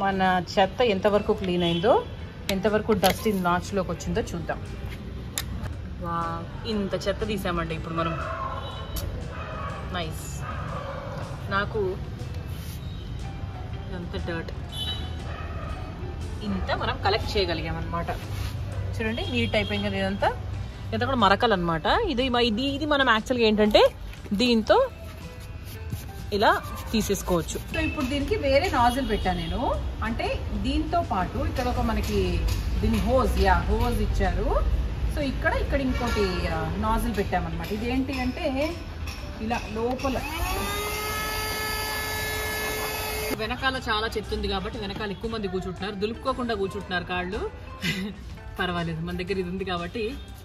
మన చెత్త ఎంతవరకు క్లీన్ అయిందో ఎంతవరకు డస్ట్ ఇన్ నాచ్లోకి వచ్చిందో చూద్దాం వా ఇంత చెత్త తీసామండి ఇప్పుడు మనం నైస్ నాకు ఇదంతా డర్ట్ ఇంత మనం కలెక్ట్ చేయగలిగాం అనమాట చూడండి నీట్ అయిపోయింది కదా ఇదంతా ఇదంతా కూడా మరకలు అనమాట ఇది మ- ఇది ఇది మనం యాక్చువల్గా ఏంటంటే దీంతో ఇలా తీసేసుకోవచ్చు సో ఇప్పుడు దీనికి వేరే నాజిల్ పెట్టాను నేను అంటే దీంతో పాటు ఇక్కడ ఒక మనకి దీని హోజ్ యా హోజ్ ఇచ్చారు సో ఇక్కడ ఇక్కడ ఇంకోటి నాజిల్ పెట్టామన్నమాట ఇది ఏంటి అంటే ఇలా లోపల వెనకాల చాలా చెత్త ఉంది కాబట్టి వెనకాల ఎక్కువ మంది కూర్చుంటున్నారు దులుపుకోకుండా కూర్చుంటున్నారు కాళ్ళు పర్వాలేదు మన దగ్గర ఇది ఉంది కాబట్టి